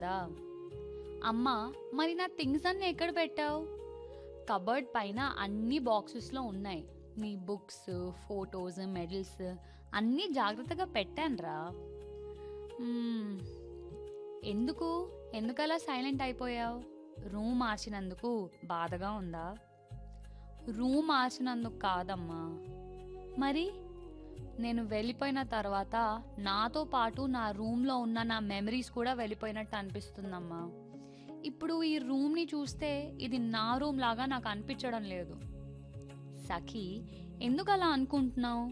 కదా అమ్మా మరి నా థింగ్స్ అన్నీ ఎక్కడ పెట్టావు కబర్డ్ పైన అన్ని బాక్సెస్లో ఉన్నాయి నీ బుక్స్ ఫొటోస్ మెడల్స్ అన్నీ జాగ్రత్తగా పెట్టానురా మ్మ్. ఎందుకు ఎందుకలా సైలెంట్ అయిపోయావు రూమ్ మార్చినందుకు బాధగా ఉందా రూమ్ మార్చినందుకు కాదమ్మా మరి నేను వెళ్ళిపోయిన తర్వాత నాతో పాటు నా రూమ్లో ఉన్న నా మెమరీస్ కూడా వెళ్ళిపోయినట్టు అనిపిస్తుందమ్మా ఇప్పుడు ఈ రూమ్ని చూస్తే ఇది నా రూమ్ లాగా నాకు అనిపించడం లేదు సఖి ఎందుకు అలా అనుకుంటున్నావు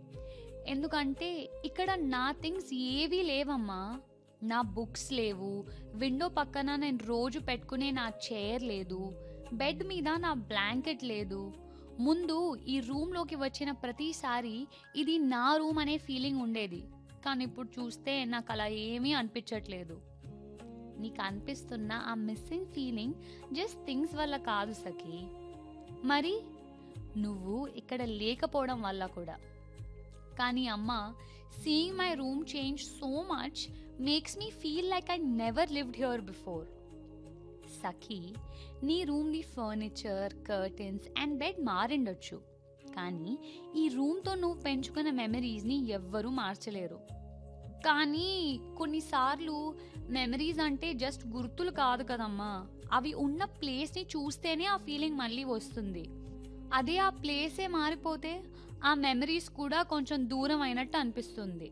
ఎందుకంటే ఇక్కడ నా థింగ్స్ ఏవీ లేవమ్మా నా బుక్స్ లేవు విండో పక్కన నేను రోజు పెట్టుకునే నా చైర్ లేదు బెడ్ మీద నా బ్లాంకెట్ లేదు ముందు ఈ రూమ్లోకి వచ్చిన ప్రతిసారి ఇది నా రూమ్ అనే ఫీలింగ్ ఉండేది కానీ ఇప్పుడు చూస్తే నాకు అలా ఏమీ అనిపించట్లేదు నీకు అనిపిస్తున్న ఆ మిస్సింగ్ ఫీలింగ్ జస్ట్ థింగ్స్ వల్ల కాదు సఖి మరి నువ్వు ఇక్కడ లేకపోవడం వల్ల కూడా కానీ అమ్మ seeing my room change so much makes me feel like I never lived here before Sakhi నీ రూమ్ది ఫర్నిచర్ కర్టన్స్ అండ్ బెడ్ మారిండొచ్చు కానీ ఈ రూమ్తో నువ్వు పెంచుకున్న మెమరీస్ని ఎవ్వరూ మార్చలేరు కానీ కొన్నిసార్లు మెమరీస్ అంటే జస్ట్ గుర్తులు కాదు కదమ్మా అవి ఉన్న ప్లేస్ని చూస్తేనే ఆ ఫీలింగ్ మళ్ళీ వస్తుంది అదే ఆ ప్లేసే మారిపోతే ఆ మెమరీస్ కూడా కొంచెం దూరం అయినట్టు అనిపిస్తుంది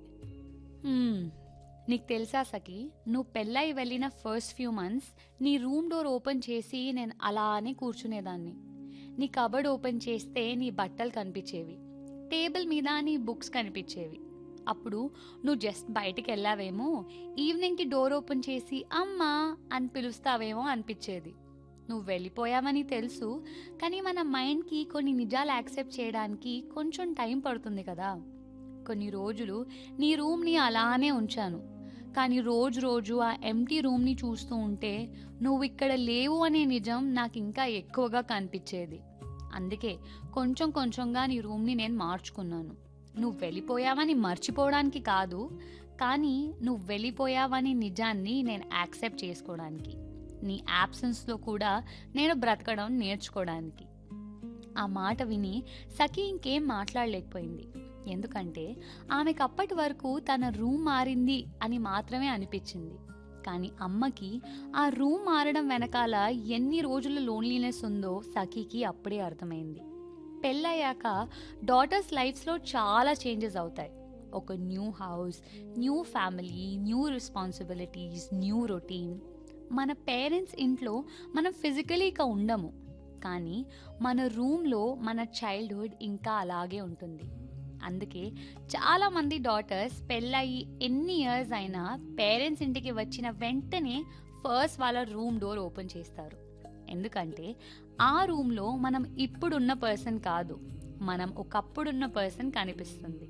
హ్మ్, నీకు తెలుసా సఖి నువ్వు పెళ్ళై వెళ్ళిన ఫస్ట్ ఫ్యూ మంత్స్ నీ రూమ్ డోర్ ఓపెన్ చేసి నేను అలానే కూర్చునేదాన్ని నీ కబర్డ్ ఓపెన్ చేస్తే నీ బట్టలు కనిపించేవి టేబుల్ మీద నీ బుక్స్ కనిపించేవి అప్పుడు నువ్వు జస్ట్ బయటికి వెళ్ళావేమో ఈవినింగ్కి డోర్ ఓపెన్ చేసి అమ్మా అని పిలుస్తావేమో అనిపించేది నువ్వు వెళ్ళిపోయావని తెలుసు కానీ మన మైండ్కి కొన్ని నిజాలు యాక్సెప్ట్ చేయడానికి కొంచెం టైం పడుతుంది కదా కొన్ని రోజులు నీ రూమ్ని అలానే ఉంచాను కానీ రోజు రోజు ఆ ఎంటీ రూమ్ని చూస్తూ ఉంటే నువ్వు ఇక్కడ లేవు అనే నిజం నాకు ఇంకా ఎక్కువగా కనిపించేది అందుకే కొంచెం కొంచెంగా నీ రూమ్ని నేను మార్చుకున్నాను నువ్వు వెళ్ళిపోయావని మర్చిపోవడానికి కాదు కానీ నువ్వు వెళ్ళిపోయావని నిజాన్ని నేను యాక్సెప్ట్ చేసుకోవడానికి నీ యాబ్సెన్స్లో కూడా నేను బ్రతకడం నేర్చుకోవడానికి ఆ మాట విని సఖి ఇంకేం మాట్లాడలేకపోయింది ఎందుకంటే ఆమెకు అప్పటి వరకు తన రూమ్ మారింది అని మాత్రమే అనిపించింది కానీ అమ్మకి ఆ రూమ్ మారడం వెనకాల ఎన్ని రోజుల లోన్లీనెస్ ఉందో సఖీకి అప్పుడే అర్థమైంది పెళ్ళయ్యాక డాటర్స్ లైఫ్స్లో చాలా చేంజెస్ అవుతాయి ఒక new house new family new responsibilities new routine మన పేరెంట్స్ ఇంట్లో మనం ఫిజికలీ ఇక ఉండము కానీ మన రూమ్లో మన చైల్డ్హుడ్ ఇంకా అలాగే ఉంటుంది అందుకే చాలామంది డాటర్స్ పెళ్ళయి ఎన్ని ఇయర్స్ అయినా పేరెంట్స్ ఇంటికి వచ్చిన వెంటనే ఫస్ట్ వాళ్ళ రూమ్ డోర్ ఓపెన్ చేస్తారు ఎందుకంటే ఆ రూమ్లో మనం ఇప్పుడున్న పర్సన్ కాదు మనం ఒకప్పుడున్న పర్సన్ కనిపిస్తుంది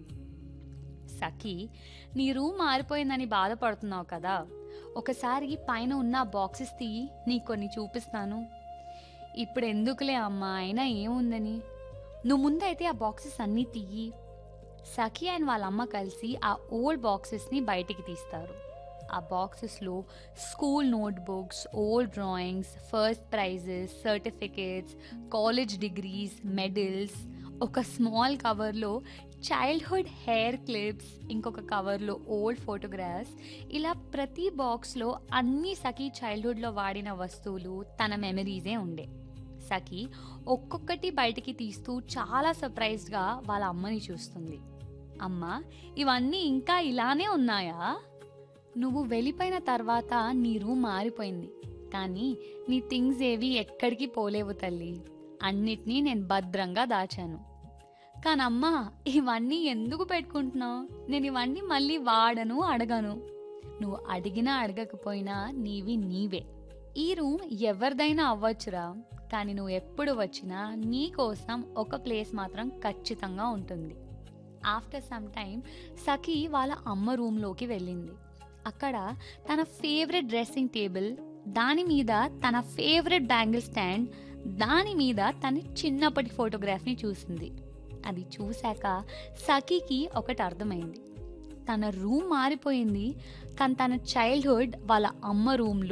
సఖి నీ రూమ్ మారిపోయిందని బాధపడుతున్నావు కదా ఒకసారి పైన ఉన్న బాక్సెస్ తీయి నీ కొన్ని చూపిస్తాను ఇప్పుడు ఎందుకులే అమ్మా అయినా ఏముందని నువ్వు ముందైతే ఆ బాక్సెస్ అన్నీ తీయి సఖి అండ్ వాళ్ళ అమ్మ కలిసి ఆ ఓల్డ్ బాక్సెస్ని బయటికి తీస్తారు ఆ బాక్సెస్లో school notebooks old drawings first prizes certificates college degrees medals ఒక స్మాల్ కవర్లో చైల్డ్హుడ్ హెయిర్ క్లిప్స్ ఇంకొక కవర్లో ఓల్డ్ ఫోటోగ్రాఫ్స్ ఇలా ప్రతి బాక్స్లో అన్ని సఖీ చైల్డ్హుడ్లో వాడిన వస్తువులు తన మెమరీసే ఉండే సఖి ఒక్కొక్కటి బయటికి తీస్తూ చాలా సర్ప్రైజ్డ్గా వాళ్ళ అమ్మని చూస్తుంది అమ్మ ఇవన్నీ ఇంకా ఇలానే ఉన్నాయా నువ్వు వెళ్ళిపోయిన తర్వాత నీ రూమ్ మారిపోయింది కానీ నీ థింగ్స్ ఏవి ఎక్కడికి పోలేవు తల్లి అన్నిటినీ నేను భద్రంగా దాచాను కానీ అమ్మా ఇవన్నీ ఎందుకు పెట్టుకుంటున్నావు నేను ఇవన్నీ మళ్ళీ వాడను అడగను నువ్వు అడిగినా అడగకపోయినా నీవి నీవే ఈ రూమ్ ఎవరిదైనా అవ్వచ్చురా కానీ నువ్వు ఎప్పుడు వచ్చినా నీ కోసం ఒక ప్లేస్ మాత్రం ఖచ్చితంగా ఉంటుంది ఆఫ్టర్ సమ్ టైం సఖి వాళ్ళ అమ్మ రూమ్లోకి వెళ్ళింది అక్కడ తన ఫేవరెట్ డ్రెస్సింగ్ టేబుల్ దాని మీద తన ఫేవరెట్ బ్యాంగిల్ స్టాండ్ దాని మీద తన చిన్నప్పటి ఫోటోగ్రాఫ్ని చూసింది అది చూశాక సఖీకి ఒకటి అర్థమైంది తన రూమ్ మారిపోయింది కానీ తన చైల్డ్హుడ్ వాళ్ళ అమ్మ రూమ్లో